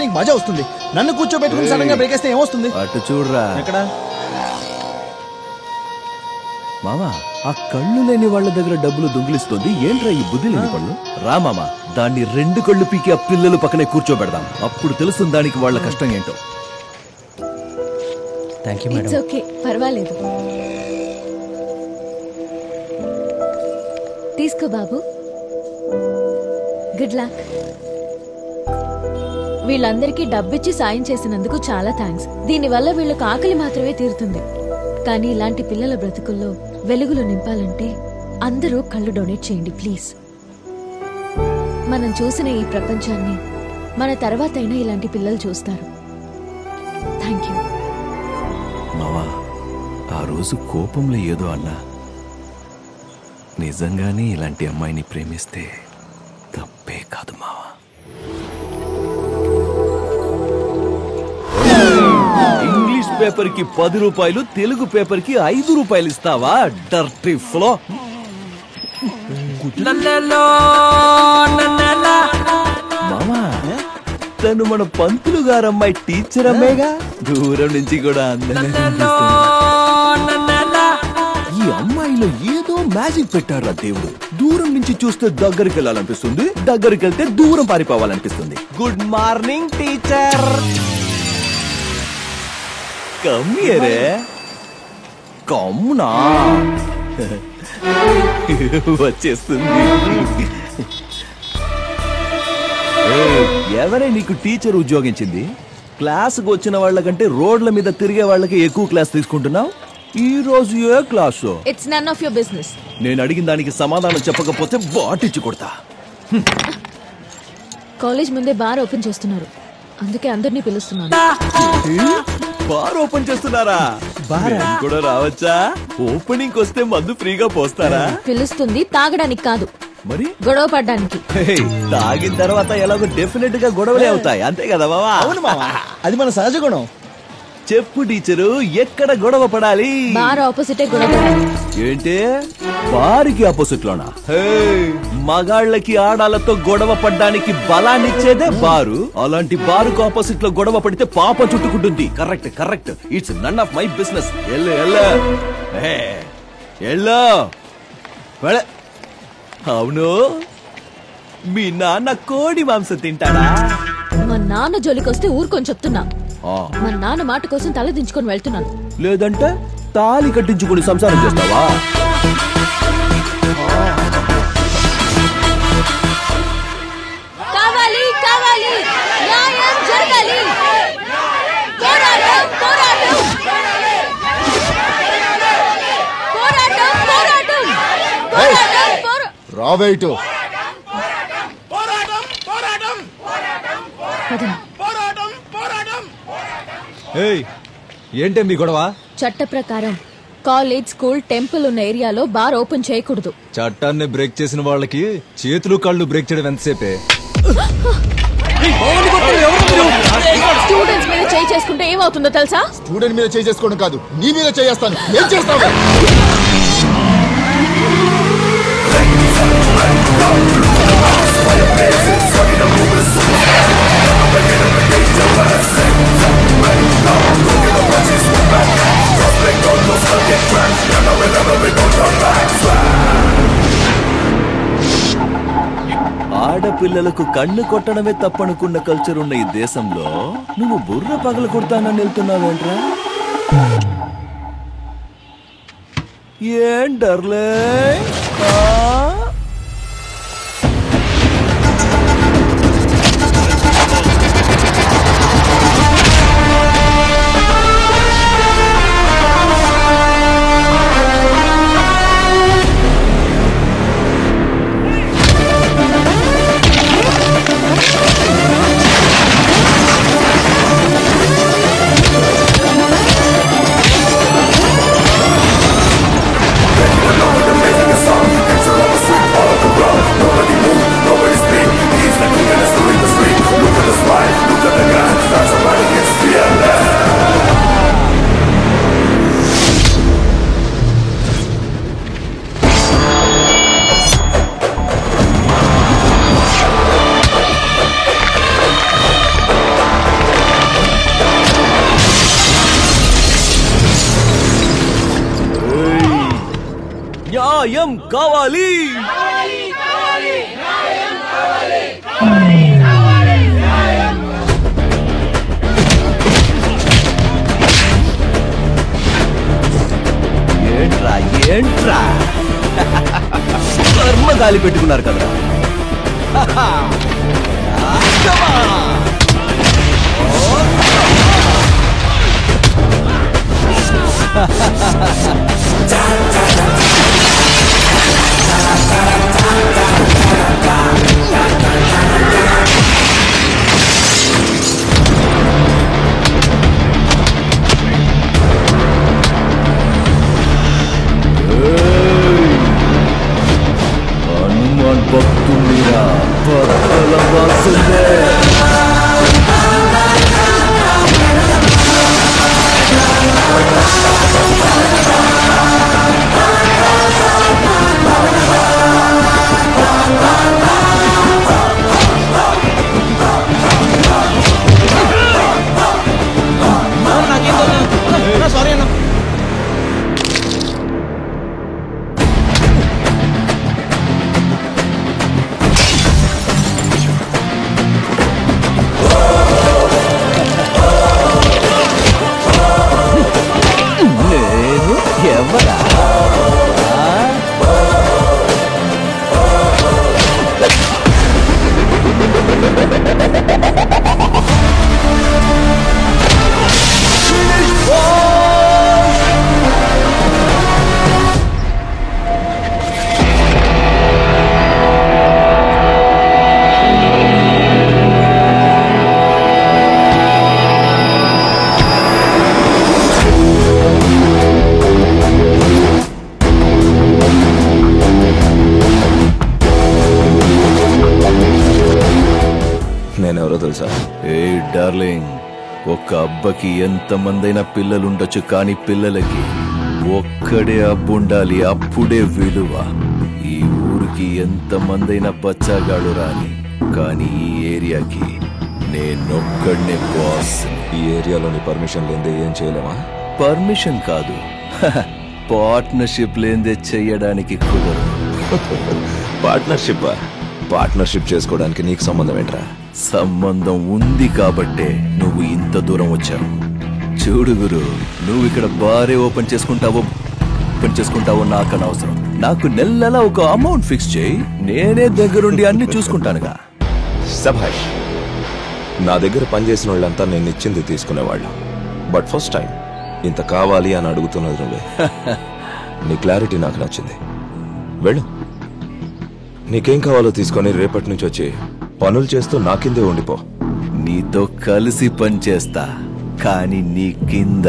నీకు మజా వస్తుంది నన్ను కూర్చోబెట్టుకుని సడన్ గా బ్రేక్ వేస్తే ఏమొస్తుంది అటు చూడరా ఎక్కడ మామా ఆ కళ్ళు లేని వాళ్ళ దగ్గర డబ్బులు దొంగిలిస్తుంది ఏంట్రా ఈ బుద్ధి లేని పళ్ళు రా మామా దాన్ని రెండు కళ్ళు పీకి ఆ పిల్లలు పక్కనే కూర్చోబెడదాం అప్పుడు తెలుస్తుంది దానికి వాళ్ళ కష్టం ఏంటో థ్యాంక్ యూ ఇట్స్ ఓకే పర్వాలేదు తీసుకో బాబు గుడ్ లక్ వీళ్ళందరికీ డబ్బిచ్చి సాయం చేసినందుకు చాలా థ్యాంక్స్ దీనివల్ల వీళ్ళకు ఆకలి మాత్రమే తీరుతుంది కానీ ఇలాంటి పిల్లల బ్రతుకుల్లో వెలుగులు నింపాలంటే అందరూ కళ్ళు డొనేట్ చేయండి ప్లీజ్ మనం చూసిన ఈ ప్రపంచాన్ని మన తర్వాతైనా ఇలాంటి పిల్లలు చూస్తారు థ్యాంక్ యూ మావా ఆ రోజు కోపంలో ఏదో అన్నా నిజంగానే ఇలాంటి అమ్మాయిని ప్రేమిస్తే తప్పే కాదు మావా ఇంగ్లీష్ పేపర్ కి పది రూపాయలు తెలుగు పేపర్ కి ఐదు రూపాయలు ఇస్తావా డర్టీ ఫ్లో మామా తను మన పంతులు గారమ్మాయి టీచర్ అమ్మాయిగా దూరం నుంచి కూడా అందంగా కనిపిస్తుంది. ఈ అమ్మాయిలో ఏదో మ్యాజిక్ పెట్టారా దేవుడు దూరం నుంచి చూస్తే దగ్గరికి వెళ్ళాలనిపిస్తుంది దగ్గరికి వెళ్తే దూరం పారిపోవాలనిపిస్తుంది గుడ్ మార్నింగ్ టీచర్ కమ్మియరే కమ్మునా వచ్చేస్తుంది ఏయ్, ఎవరే నీకు టీచర్ ఉద్యోగించింది క్లాసుకు వచ్చిన వాళ్ళకంటే రోడ్ల మీద తిరిగే వాళ్ళకి ఎక్కువ క్లాస్ తీసుకుంటున్నావు ఈ రోజు ఏ class it's none of your business నేను అడిగిన దానికి సమాధానం చెప్పకపోతే బాటిచ్చి కొడతా కాలేజ్ ముందే బార్ ఓపెన్ చేస్తున్నారు అందుకే అందరినీ పిలుస్తున్నాను బార్ ఓపెన్ చేస్తున్నారా మేము కూడా రావచ్చా ఓపెనింగ్ వస్తే మందు ఫ్రీగా పోస్తారా పిలుస్తుంది తాగడానికి కాదు మరి గొడవ పడ్డానికి హే, తాగిన తర్వాత ఎలాగో డెఫినెట్ గా గొడవలే అవుతాయి అంతే కదా బావా అవును మావా అది మన సహజ గుణం చెప్పు టీచరు ఎక్కడ గొడవ పడాలి బార్ ఆపోజిటే గొడవ పడాలి ఏంటి బారికి ఆపోజిట్ లోనా హే, మగాళ్ళకి ఆడాలతో గొడవ పడ్డానికి బలాన్నిచ్చేదే బారు అలాంటి బారుకు ఆపోజిట్ లో గొడవ పడితే పాప చుట్టుకుంటుంది correct correct it's none of my business ఎల్లు ఎల్లు హే, ఎల్లు వెళ్ళ. అవును మీ నాన్న కోడి మాంసం తింటాడా మా నాన్న జోలికొస్తే ఊరుకొని చెప్తున్నా ఆ, మా నాన్న మాట కోసం తల దించుకొని వెళ్తున్నాను లేదంటే తాలి కట్టించుకుని సంసారం చేస్తావా కావాలి కావాలి న్యాయం జరగాలి పోరాటం పోరాటం పోరాటం పోరాటం పోరాటం పోరా- రావేటు పదండి. ఏయ్ ఏంటే మీ గొడవ చట్ట ప్రకారం కాలేజ్ స్కూల్ టెంపుల్ ఉన్న ఏరియాలో బార్ ఓపెన్ చేయకూడదు చట్టాన్ని బ్రేక్ చేసిన వాళ్ళకి చేతులు కళ్ళు బ్రేక్ చేయడం ఎంతసేపే స్టూడెంట్స్ మీద చేయి చేసుకుంటే ఏమవుతుందో తెలుసా స్టూడెంట్ మీద చేసుకోవడం కాదు నీ మీద చేస్తాను ఏం చేస్తావు ఆడపిల్లలకు కన్ను కొట్టడమే తప్పనుకున్న కల్చర్ ఉన్న ఈ దేశంలో నువ్వు బుర్ర పగల కొడతానని వెళ్తున్నావేంట్రా ఏం డర్లే ఆ? It's న్యాయం కావాలి ఏంట్రా ఏంట్రా కర్మ గాలి పెట్టుకున్నారు కదా హనుమాన్ భక్తుడిరా భక్తుల వాసుడే సారీ అన్న నేను ఎవరా నేనెవరో తెలుసా ఏ డార్లింగ్ ఒక్క అబ్బకి ఎంతమందైనా పిల్లలుండొచ్చు కానీ పిల్లలకి ఒక్కడే అబ్బుండాలి అప్పుడే విలువ ఈ ఊరికి ఎంతమందైనా బచ్చాగాడు రాని కానీ ఈ ఏరియాకి నేనొక్కడనే బాస్ ఈ ఏరియాలోని పర్మిషన్ లేదే ఏం చేయలేమా పర్మిషన్ కాదు పార్ట్నర్షిప్ లేదే చెయ్యడానికి కుదరదు పార్ట్నర్షిప్ పార్ట్నర్షిప్ చేసుకోవడానికి నీకు సంబంధం ఏంట్రా సంబంధం ఉంది కాబట్టే నువ్వు ఇంత దూరం వచ్చావు చూడు గురు నువ్వు ఇక్కడ బారే ఓపెన్ చేసుకుంటావో ఓపెన్ చేసుకుంటావో నాకు అనవసరం నాకు నెల నెల ఒక అమౌంట్ ఫిక్స్ చేయి నేనే దగ్గరుండి అన్ని చూసుకుంటానుగా సభాష్ నా దగ్గర పనిచేసిన వాళ్ళంతా నేను ఇచ్చింది తీసుకునేవాళ్ళు బట్ ఫస్ట్ టైం ఇంత కావాలి అని అడుగుతున్నది నువ్వే నీ క్లారిటీ నాకు నచ్చింది వెళ్ళు నీకేం కావాలో తీసుకొని రేపటి నుంచి వచ్చి పనులు చేస్తూ నా కిందే ఉండిపో నీతో కలిసి పనిచేస్తా కానీ నీ కింద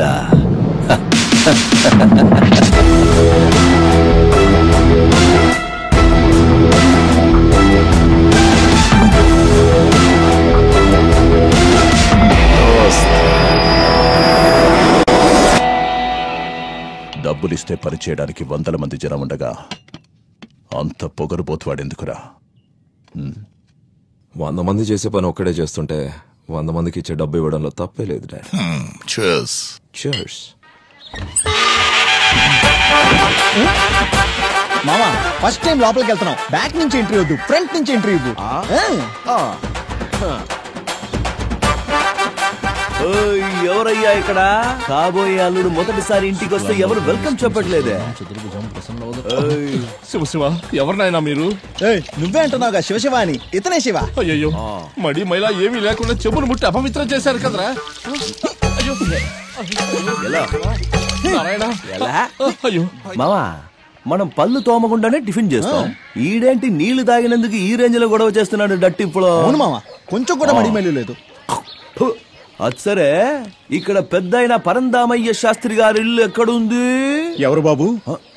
డబ్బులిస్తే పని చేయడానికి వందల మంది జనం ఉండగా అంత పొగరుబోతువాడెందుకురా వంద మంది చేసే పని ఒక్కడే చేస్తుంటే వంద మందికి ఇచ్చే డబ్బు ఇవ్వడంలో తప్పే లేదు డాడ్ Cheers. Cheers. మామా ఫస్ట్ టైం లోపలికి వెళ్తున్నాం బ్యాక్ నుంచి ఎంట్రీ వద్దు ఫ్రంట్ నుంచి ఎంట్రీ ఇవ్వు ఆ. ఓయ్, ఎవరయ్యా ఇక్కడ కాబోయే అల్లుడు మొదటిసారి ఇంటికి వస్తే ఎవరు వెల్కమ్ చెప్పట్లేదే ఓయ్, శివ శివ ఎవరినైనా మీరు ఏయ్, నువ్వే అంటున్నావుగా శివశివ అని ఇతనే శివ అయ్యో మడి మైలా ఏమీ లేకుండా చెవులు ముట్టి అపవిత్రం చేశారు కదరా అయ్యో ఎలా నారాయణ ఎలా అయ్యో మావా మనం పళ్ళు తోమకుండానే టిఫిన్ చేస్తాం ఈడేంటి నీళ్లు తాగినందుకు ఈ రేంజ్ లో గొడవ చేస్తున్నాడు డట్టిప్పులో అవును మామ కొంచెం కూడా మడి మెల్లి లేదు ఫు, అది సరే ఇక్కడ పెద్ద అయిన పరందామయ్య శాస్త్రి గారి ఇల్లు ఎక్కడుంది ఎవరు బాబు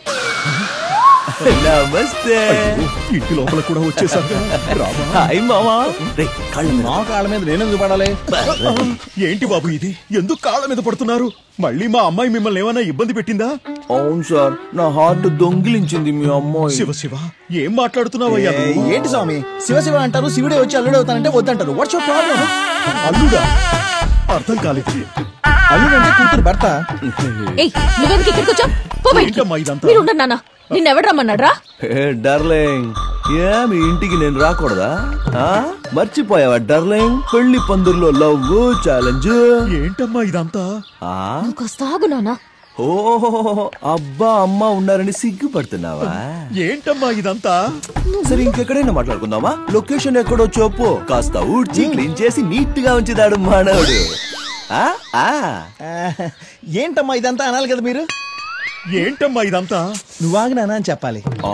నమస్తే ఇంటి లోపల కూడా వచ్చేసారు హాయ్ మామా రే, కళ్ళు మీద. నా కాళ్ళ మీద నేనెందుకు పడాలి ఏంటి బాబు ఇది ఎందుకు కాళ్ళ మీద పడుతున్నారు మళ్ళీ మా అమ్మాయి మిమ్మల్ని ఏమైనా ఇబ్బంది పెట్టిందా అవును సార్ నా హార్ట్ దొంగిలించింది మీ అమ్మాయి శివ శివ ఏం మాట్లాడుతున్నావయ్యా ఏయ్, నువ్వు? ఏంటి స్వామి శివ శివ అంటారు శివుడే వచ్చి అల్లుడు అవుతానంటే వద్దంటారు వాట్స్ యువర్ ప్రాబ్లం అల్లుడా అర్థం కాలేదు అల్లుడు అంటే కూతురు భర్త ఏయ్ నువ్వెందుకు ఇక్కడికి వచ్చావు పో బయటికి. ఏంటమ్మా ఇదంతా? మీరు ఉండండి నాన్న నిన్నెవడు రమ్మన్నాడ్రా ఏ డార్లింగ్ ఏ మీ ఇంటికి నేను రాకూడదా ఆ? మర్చిపోయావా డార్లింగ్ పెళ్లి పందిర్లో లవ్ ఛాలెంజ్ ఏంటమ్మా ఇదంతా నువ్వు కాస్త ఆగు నానా ఓ అబ్బా అమ్మ ఉన్నారని సిగ్గుపడుతున్నావా ఏంటమ్మా ఇదంతా సరే ఇంకెక్కడైనా మాట్లాడుకుందామా లొకేషన్ ఎక్కడో చెప్పు కాస్త ఊడ్చి క్లీన్ చేసి నీట్ గా ఉంచుతాడు మానవుడు ఆ? ఆ. ఆ, ఏంటమ్మా ఇదంతా అనాలి కదా మీరు ఏంటమ్మా ఇదంతా నువ్వు ఆగినానా అని చెప్పాలి ఆ.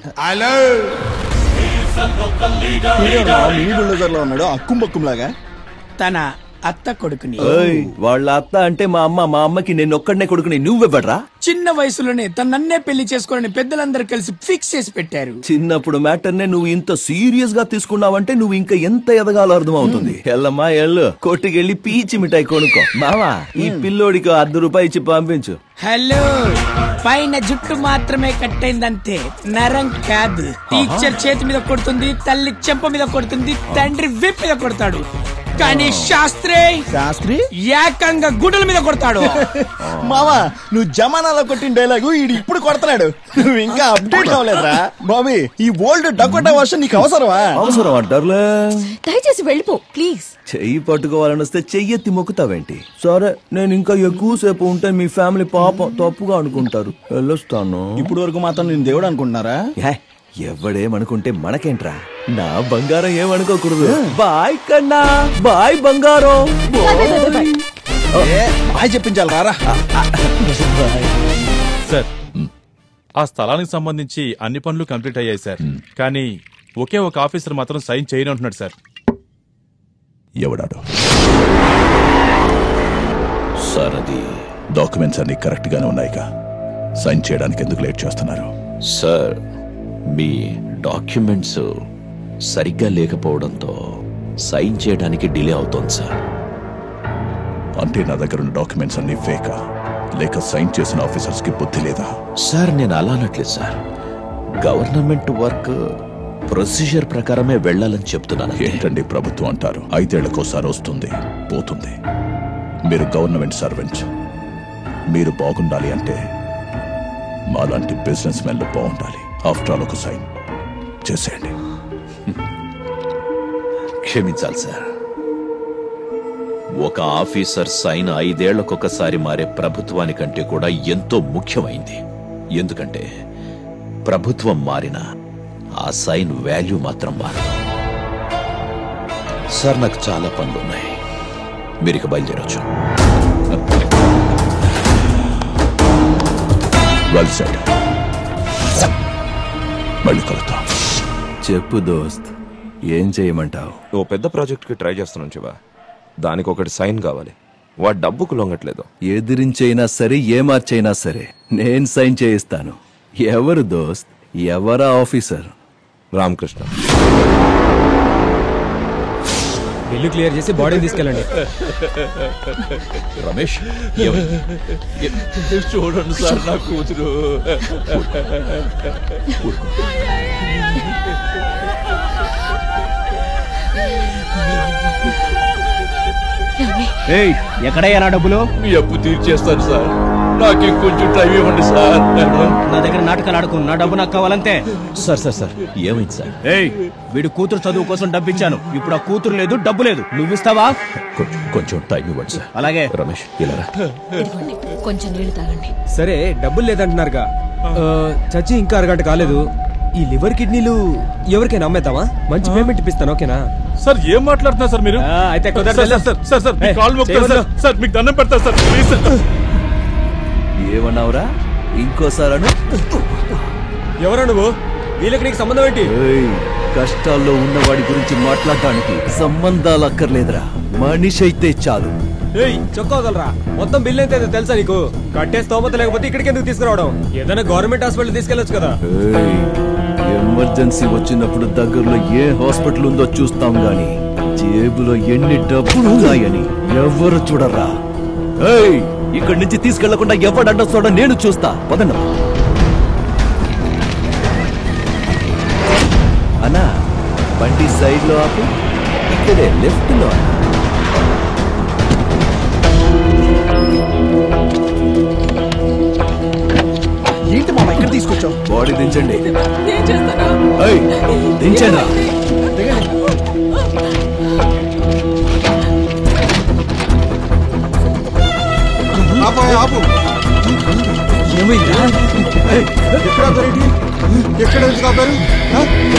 మినీ బుల్డోజర్ లో ఉన్నాడు అక్కుం బక్కుం లాగా తన అత్త కొడుకుని ఓయ్, వాళ్ళ అత్త అంటే మా అమ్మ మా అమ్మకి నేను ఒక్కడనే కొడుకుని నువ్వెవ్వడ్రా చిన్న వయసులోనే తన నన్నే పెళ్లి చేసుకోవాలని పెద్దలందరూ కలిసి ఫిక్స్ చేసి పెట్టారు చిన్నప్పుడు మ్యాటర్ నే నువ్వు ఇంత సీరియస్ గా తీసుకున్నావంటే నువ్వు ఇంకా ఎంత ఎదగాలో అర్థం అవుతుంది ఎల్లమ్మా ఎల్లు కొట్టుకెళ్ళి పీచి మిఠాయి కొనుక్కో మావా ఈ పిల్లోడికి అర్ధ రూపాయి ఇచ్చి పంపించు హలో పైన జుట్టు మాత్రమే కట్టయిందంతే నరం కాదు టీచర్ చేతి మీద కొడుతుంది తల్లి చెంప మీద కొడుతుంది తండ్రి విప్ మీద కొడతాడు కానీ శాస్త్రి శాస్త్రి ఏకంగా గుడ్డల మీద కొడతాడు మావా నువ్వు జమానాలో కొట్టిన డైలాగు ఈడు ఇప్పుడు కొడుతున్నాడు నువ్వు ఇంకా అప్డేట్ అవ్వలేదురా బాబీ ఈ ఓల్డ్ డకోటా వర్షన్ నీకు అవసరమా అవసరం అంటారులే దయచేసి వెళ్ళిపో ప్లీజ్ చెయ్యి పట్టుకోవాలని వస్తే చెయ్యెత్తి మొక్కుతావేంటి సరే నేను ఇంకా ఎక్కువసేపు ఉంటే మీ ఫ్యామిలీ పాపం తప్పుగా అనుకుంటారు వెళ్ళొస్తాను ఇప్పుడు వరకు మాత్రం నేను దేవుడు అనుకుంటున్నారా హే, ఎవడేమనుకుంటే మనకేంట్రా నా బంగారం ఏమనుకోకూడదు బాయ్ కన్నా బాయ్ బంగారం బాయ్. ఏ, బాయ్ చెప్పించాలి రారా సార్ ఆ స్థలానికి సంబంధించి అన్ని పనులు కంప్లీట్ అయ్యాయి సార్ కానీ ఒకే ఒక ఆఫీసర్ మాత్రం సైన్ చేయను అంటున్నాడు సార్ ఎవడాడు సార్ అది డాక్యుమెంట్స్ అన్ని కరెక్ట్ గానే ఉన్నాయిగా సైన్ చేయడానికి ఎందుకు లేట్ చేస్తున్నారు సార్ మీ డాక్యుమెంట్స్ సరిగ్గా లేకపోవడంతో సైన్ చేయడానికి డిలే అవుతోంది సార్ అంటే నా దగ్గర ఉన్న డాక్యుమెంట్స్ అన్ని ఫేకా లేక సైన్ చేసిన ఆఫీసర్స్ కి బుద్ధి లేదా సార్ నేను అలా అనట్లేదు సార్ గవర్నమెంట్ వర్క్ ప్రొసీజర్ ప్రకారమే వెళ్ళాలని చెప్తున్నాను ఏంటండి ప్రభుత్వం అంటారు ఐదేళ్లకోసారి వస్తుంది పోతుంది మీరు గవర్నమెంట్ సర్వెంట్ మీరు బాగుండాలి అంటే మాలాంటి బిజినెస్ మెన్లు బాగుండాలి ఆఫ్టర్ ఆల్ ఒక సైన్ చేసేయండి క్షమించాలి సార్ ఒక ఆఫీసర్ సైన్ ఐదేళ్లకొకసారి మారే ప్రభుత్వానికంటే కూడా ఎంతో ముఖ్యమైంది ఎందుకంటే ప్రభుత్వం మారిన ఆ సైన్ వాల్యూ మాత్రం మారదు సార్ నాకు చాలా పనులున్నాయి మీరు ఇక బయలుదేరొచ్చు వెల్ సెడ్ మళ్ళీ కలుద్దాం చెప్పు దోస్త్ ఏం చేయమంటావు ఓ పెద్ద ప్రాజెక్ట్ కి ట్రై చేస్తున్నాను శివ దానికి ఒకటి సైన్ కావాలి వాడు డబ్బుకు లొంగట్లేదు ఎదిరించైనా సరే ఏ మార్చైనా సరే నేను సైన్ చేయిస్తాను ఎవరు దోస్త్ ఎవరా ఆఫీసర్ రామకృష్ణ బిల్లు క్లియర్ చేసి బాడీని తీసుకెళ్ళండి రమేష్ చూడండి సార్ నా కూతురు ఏయ్ ఎక్కడయ్యా నా డబ్బులు మీ అప్పు తీర్చేస్తాను సార్ నాకు కొంచెం టైం ఇవ్వండి సార్ నా దగ్గర నాటకాలు ఆడుకు నా డబ్బు నాకు కావాలంతే సార్ సార్ సార్ ఏమైంది సార్ ఏయ్ వీడి కూతురు చదువు కోసం డబ్బు ఇచ్చాను ఇప్పుడు ఆ కూతురు లేదు డబ్బు లేదు నువ్వు ఇస్తావా కొంచెం కొంచెం టైం ఇవ్వండి సార్ అలాగే రమేష్ ఇలా రా. ఇదిగోండి కొంచెం నీళ్లు తాగండి సరే డబ్బులు లేదంటున్నారుగా ఆ, చచ్చి ఇంకా అరగంట కాలేదు ఈ లివర్ కిడ్నీలు ఎవరికైనా అమ్మేద్దామా మంచి పేమెంట్ ఇప్పిస్తాను ఓకేనా సార్ ఏం మాట్లాడుతున్నారు సార్ మీరు ఆ, అయితే కుదరదు. సార్, సార్, సార్ సార్ మీ ఏయ్, కాళ్ళు మొక్కుతాను సార్ చేయవద్దు. సార్ మీకు దండం పెడతా సార్ ప్లీజ్ సార్ ఏమన్నావురా ఇంకోసారను ఎవరా నువ్వు వీళ్ళకి నీకు సంబంధం ఏంటి ఏయ్, కష్టాల్లో ఉన్నవాడి గురించి మాట్లాడటానికి సంబంధాలు అక్కర్లేదురా మనిషి అయితే చాలు ఏయ్ చొక్కా వదలరా మొత్తం బిల్ ఎంత అయిందో తెలుసా నీకు కట్టే స్తోమత లేకపోతే ఇక్కడికి ఎందుకు తీసుకురావడం ఏదైనా గవర్నమెంట్ హాస్పిటల్ తీసుకెళ్ళొచ్చు కదా ఏయ్, ఎమర్జెన్సీ వచ్చినప్పుడు దగ్గరలో ఏ హాస్పిటల్ ఉందో చూస్తాం గాని జేబులో ఎన్ని డబ్బులు ఉన్నాయని ఎవరు చూడరా ఏయ్ ఇక్కడి నుంచి తీసుకెళ్లకుండా ఎవడు అడ్డొస్తాడో నేను చూస్తా పదండి అన్నా బండి సైడ్ లో ఆపు ఇక్కడే లెఫ్ట్ లో అన్నా. ఏంటి మామ ఇక్కడ తీసుకొచ్చావు బాడీ దించండి ఆపు ఏమైందా ఎక్కడ ఆపారేంటి? ఎక్కడ ఎందుకు ఆపారు ఆ?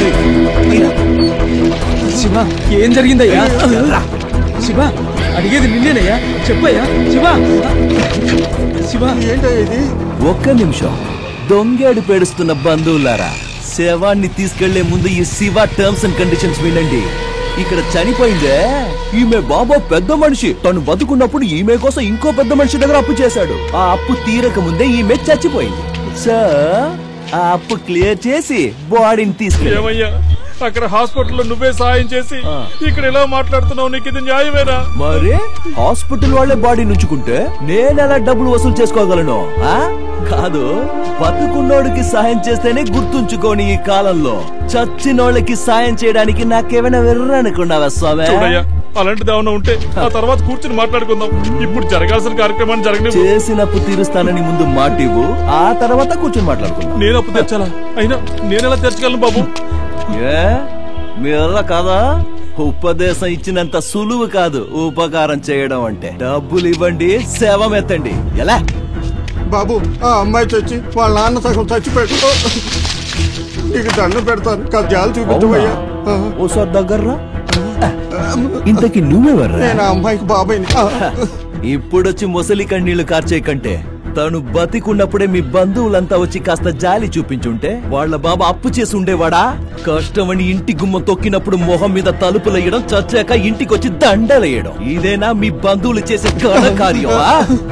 శివ ఏం జరిగిందయ్యా శివ అడిగేది నిన్నేనయ్యా చెప్పయ్యా శివ శివ ఏంటో ఇది ఒక్క నిమిషం దొంగేడు పేడుస్తున్న బంధువులారా శవాన్ని తీసుకెళ్లే ముందు ఈ శివ టర్మ్స్ అండ్ కండిషన్స్ వినండి ఇక్కడ చనిపోయిందే ఈమె బాబా పెద్ద మనిషి తను బతుకున్నప్పుడు ఈమె కోసం ఇంకో పెద్ద మనిషి దగ్గర అప్పు చేశాడు ఆ అప్పు తీరక ముందే ఈమె చచ్చిపోయింది సో ఆ అప్పు క్లియర్ చేసి బాడీని తీసుకెళ్ళి ఏమయ్యా అక్కడ హాస్పిటల్లో నువ్వే సాయం చేసి ఇక్కడ ఎలా మాట్లాడుతున్నావు నీకు ఇది న్యాయమేనా మరి హాస్పిటల్ వాళ్ళే బాడీ నుంచుకుంటే నేను ఎలా డబ్బులు వసూలు చేసుకోగలను ఆ? కాదు బతుకున్నోడికి సాయం చేస్తేనే గుర్తుంచుకోని ఈ కాలంలో చచ్చినోళ్ళకి సాయం చేయడానికి నాకేమైనా వెర్రనుకున్నావా స్వామి చూడయ్యా అలాంటిది ఏమైనా ఉంటే ఆ తర్వాత కూర్చుని మాట్లాడుకుందాం ఇప్పుడు జరగాల్సిన కార్యక్రమాన్ని జరగని చేసినప్పు తీరుస్తానని ముందు మాటివ్వు ఆ తర్వాత కూర్చొని మాట్లాడుకుందాం నేను అప్పు తెచ్చాలా అయినా నేనెలా తెచ్చగలను బాబు ఏ మీ వల్ల కాదా ఉపదేశం ఇచ్చినంత సులువు కాదు ఉపకారం చేయడం అంటే డబ్బులు ఇవ్వండి శవం ఎత్తండి ఎలా బాబు ఆ అమ్మాయి చచ్చి వాళ్ళ నాన్న సగం చచ్చిపోయాడు నీకు దండం పెడతాను కజ్జాలు చూపించవయ్యా ఓసారి దగ్గర్రా ఇంతకి నువ్వెవర్రా నేను ఆ అమ్మాయికి బాబాయ్ని ఆ. ఇప్పుడొచ్చి ముసలి కన్నీళ్లు కార్చే కంటే తను బతికున్నప్పుడే మీ బంధువులంతా వచ్చి కాస్త జాలి చూపించుంటే వాళ్ళ బాబా అప్పు చేసి ఉండేవాడా కష్టమని ఇంటి గుమ్మ తొక్కినప్పుడు మొహం మీద తలుపులేయడం చచ్చాక ఇంటికొచ్చి దండలేయడం ఇదేనా మీ బంధువులు చేసే ఘన కార్యం ఆ?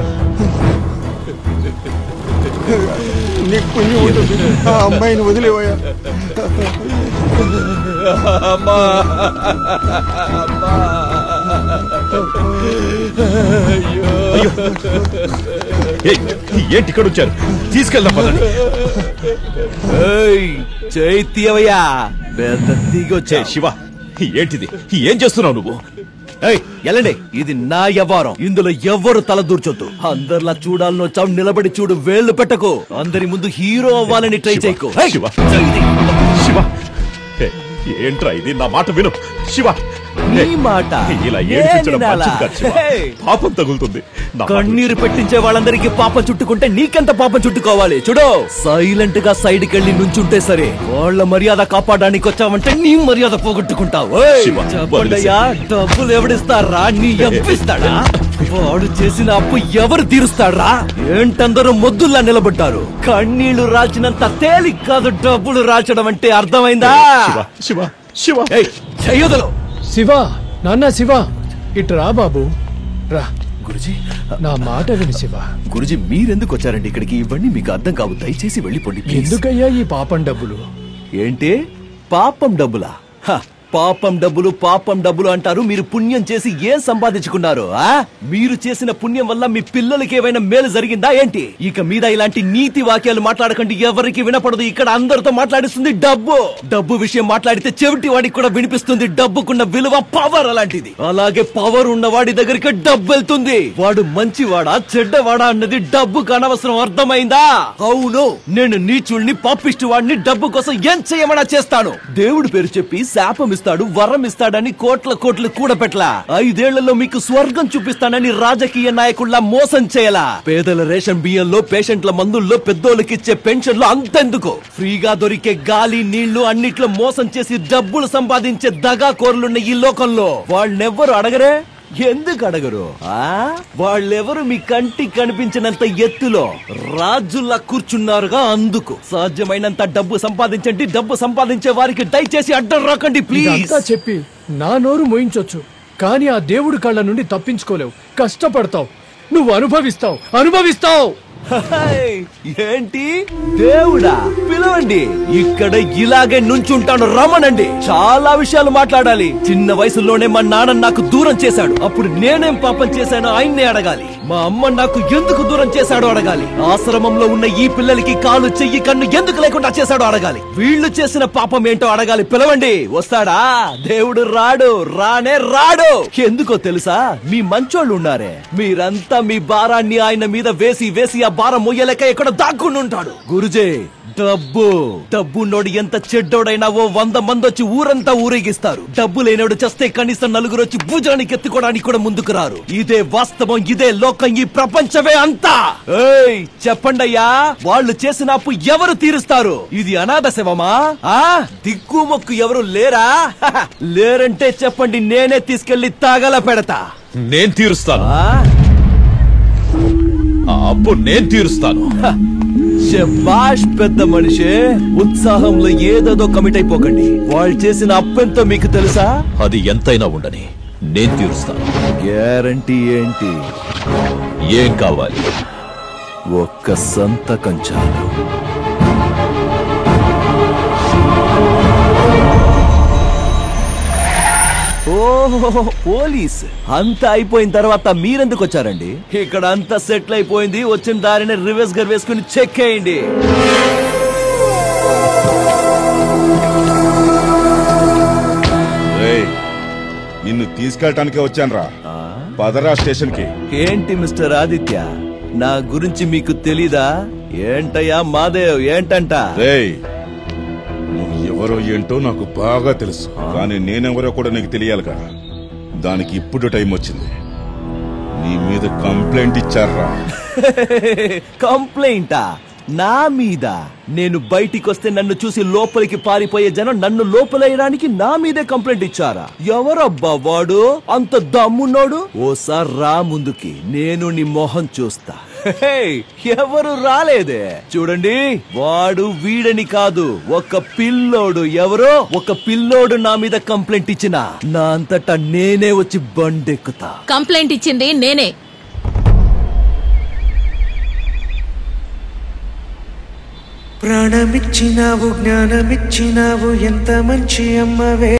నీకు పుణ్యం ఉంటుంది ఆ అమ్మాయిని వదిలేవయ్యా అమ్మా ఏయ్, ఏంటి ఇక్కడ వచ్చారు తీసుకెళ్దాం పదండి ఏయ్, చైత్యవయ్యా పెద్ద దిగొచ్చే శివ ఏంటిది ఏం చేస్తున్నావు నువ్వు ఏయ్, ఎలాండి ఇది నా వ్యవహారం ఇందులో ఎవ్వరు తల దూర్చొద్దు అందరిలా చూడాలని వచ్చావు నిలబడి చూడు వేళ్లు పెట్టకు అందరి ముందు హీరో అవ్వాలని ట్రై చేయకు ఏయ్, శివ చైతి. శివ ఏ, ఏంట్రా ఇది నా మాట విను శివ నీ ఏ, మాట ఇలా నేను ఏడిపించడం వినాలా? మంచిది కాదు శివ ఏయ్. పాపం తగులుతుంది నా మాట కన్నీరు పెట్టించే వాళ్ళందరికీ పాపం చుట్టుకుంటే నీకెంత పాపం చుట్టుకోవాలి చూడు సైలెంట్ గా సైడ్ కెళ్ళి నుంచుంటే సరే వాళ్ళ మర్యాద కాపాడడానికి వచ్చావంటే నీ మర్యాద పోగొట్టుకుంటావు ఏయ్, శివ, చెప్పండయ్యా డబ్బులు ఎవడిస్తారా నీ అప్పిస్తాడా వాడు చేసిన అప్పు ఎవరు తీరుస్తాడా ఏంటందరూ మొద్దుల్లా నిలబడ్డారు కన్నీళ్లు రాచినంత తేలిక కాదు డబ్బులు రాచడం అంటే అర్థమైందా శివ శివ శివ ఏయ్, చెయ్యొదలు శివ నాన్న శివ ఇటు రా బాబు రా గురుజీ నా మాట విని శివ గురుజీ మీరెందుకు వచ్చారండి ఇక్కడికి ఇవన్నీ మీకు అర్థం కావు దయచేసి వెళ్ళిపోండి please. ఎందుకయ్యా ఈ పాపం డబ్బులు ఏంటి పాపం డబ్బులా హ, పాపం డబ్బులు పాపం డబ్బులు అంటారు మీరు పుణ్యం చేసి ఏం సంపాదించుకున్నారు ఆ మీరు చేసిన పుణ్యం వల్ల మీ పిల్లలకి ఏమైనా మేలు జరిగిందా ఏంటి ఇక మీద ఇలాంటి నీతి వాక్యాలు మాట్లాడకండి ఎవరికి వినపడదు ఇక్కడ అందరితో మాట్లాడిస్తుంది డబ్బు డబ్బు విషయం మాట్లాడితే చెవిటి వాడికి కూడా వినిపిస్తుంది డబ్బుకున్న విలువ పవర్ అలాంటిది అలాగే పవర్ ఉన్న వాడి దగ్గరికి డబ్బు వెళ్తుంది వాడు మంచివాడా చెడ్డవాడా అన్నది డబ్బుకు అనవసరం అర్థమైందా అవును నేను నీచుల్ని పాపిష్టి వాడిని డబ్బు కోసం ఏం చేయమన్నా చేస్తాను దేవుడి పేరు చెప్పి శాపం ఇస్తాడు వరం ఇస్తాడని కోట్ల కోట్లు కూడపెట్లా ఐదేళ్లలో మీకు స్వర్గం చూపిస్తానని రాజకీయ నాయకుల్లా మోసం చేయలా పేదల రేషన్ బియ్యంలో పేషెంట్ల మందుల్లో పెద్దోళ్ళకిచ్చే పెన్షన్లు అంతెందుకు ఫ్రీగా దొరికే గాలి నీళ్లు అన్నిట్లో మోసం చేసి డబ్బులు సంపాదించే దగా కోర్లున్న ఈ లోకంలో వాళ్ళెవ్వరు అడగరే ఎందుకు అడగరు ఆ వాళ్ళెవరు మీ కంటికి కనిపించినంత ఎత్తులో రాజుల్లా కూర్చున్నారుగా అందుకు సాధ్యమైనంత డబ్బు సంపాదించండి డబ్బు సంపాదించే వారికి దయచేసి అడ్డం రాకండి ప్లీజ్ ఇదంతా చెప్పి నా నోరు మోయించొచ్చు కానీ ఆ దేవుడి కళ్ళ నుండి తప్పించుకోలేవు కష్టపడతావు నువ్వు అనుభవిస్తావు అనుభవిస్తావు హై, ఏంటి దేవుడా పిలవండి ఇక్కడ ఇలాగే నుంచుంటాను రమణండి చాలా విషయాలు మాట్లాడాలి చిన్న వయసులోనే మా నాన్న నాకు దూరం చేశాడు అప్పుడు నేనేం పాపం చేశానో ఆయన్నే అడగాలి మా అమ్మ నాకు ఎందుకు దూరం చేశాడో అడగాలి ఆశ్రమంలో ఉన్న ఈ పిల్లలకి కాలు చెయ్యి కన్ను ఎందుకు లేకుండా చేశాడో అడగాలి వీళ్ళు చేసిన పాపం ఏంటో అడగాలి పిలవండి వస్తాడా దేవుడు రాడు రానే రాడు ఎందుకో తెలుసా మీ మంచోళ్ళు ఉన్నారే మీరంతా మీ భారాన్ని ఆయన మీద వేసి వేసి ఆ భారం మొయ్యలేక ఎక్కడ దాక్కుని ఉంటాడు గురుజే డబ్బు డబ్బున్నోడు ఎంత చెడ్డోడైనా ఓ వంద మంది వచ్చి ఊరంతా ఊరేగిస్తారు డబ్బు లేనోడు చస్తే కనీసం నలుగురు వచ్చి భుజానికి ఎత్తుకోవడానికి కూడా ముందుకు రారు ఇదే వాస్తవం ఇదే లోకం ఈ ప్రపంచమే అంతా ఏయ్ చెప్పండయ్యా వాళ్ళు చేసిన అప్పు ఎవరు తీరుస్తారు ఇది అనాథ శవమా ఆ దిక్కు మొక్కు ఎవరు లేరా హహ, లేరంటే చెప్పండి నేనే తీసుకెళ్లి తాగల పెడతా నేను తీరుస్తాను ఆ అప్పు నేను తీరుస్తాను శబాష్ పెద్ద మనిషి ఉత్సాహంలో ఏదేదో కమిట్ అయిపోకండి వాళ్ళు చేసిన అప్పెంతో మీకు తెలుసా అది ఎంతైనా ఉండని నేను తీరుస్తాను గ్యారంటీ ఏంటి ఏం కావాలి ఒక్క సంతకం చాలు ఓహో పోలీస్ అంతా అయిపోయిన తర్వాత మీరెందుకు వచ్చారండి ఇక్కడ అంతా సెటిల్ అయిపోయింది వచ్చిన దారిని రివర్స్ గర్ వేసుకుని చెక్ చేయండి రేయ్, నిన్ను తీసుకెళ్ళటానికే వచ్చానురా పదరా స్టేషన్ కి ఏంటి మిస్టర్ ఆదిత్య నా గురించి మీకు తెలీదా ఏంటయ్యా మాదేవ్ ఏంటంట రేయ్ నువ్వు ఎవరో ఏంటో నాకు బాగా తెలుసు కానీ నేనెవరో కూడా నీకు తెలియాలిగా దానికి ఇప్పుడు టైం వచ్చింది నీ మీద కంప్లైంట్ ఇచ్చారా కంప్లైంటా నా మీద నేను బయటికి వస్తే నన్ను చూసి లోపలికి పారిపోయే జనం నన్ను లోపలేయడానికి నా మీదే కంప్లైంట్ ఇచ్చారా ఎవరబ్బా వాడు అంత దమ్మున్నోడు ఓసారి రా ముందుకి నేను నీ మొహం చూస్తా హే, ఎవరు రాలేదే చూడండి వాడు వీడని కాదు ఒక పిల్లోడు ఎవరో ఒక పిల్లోడు నా మీద కంప్లైంట్ ఇచ్చిన నా అంతటా నేనే వచ్చి బండెక్కుతా కంప్లైంట్ ఇచ్చింది నేనే ప్రాణమిచ్చినావు జ్ఞానమిచ్చినావు ఎంత మంచి అమ్మవే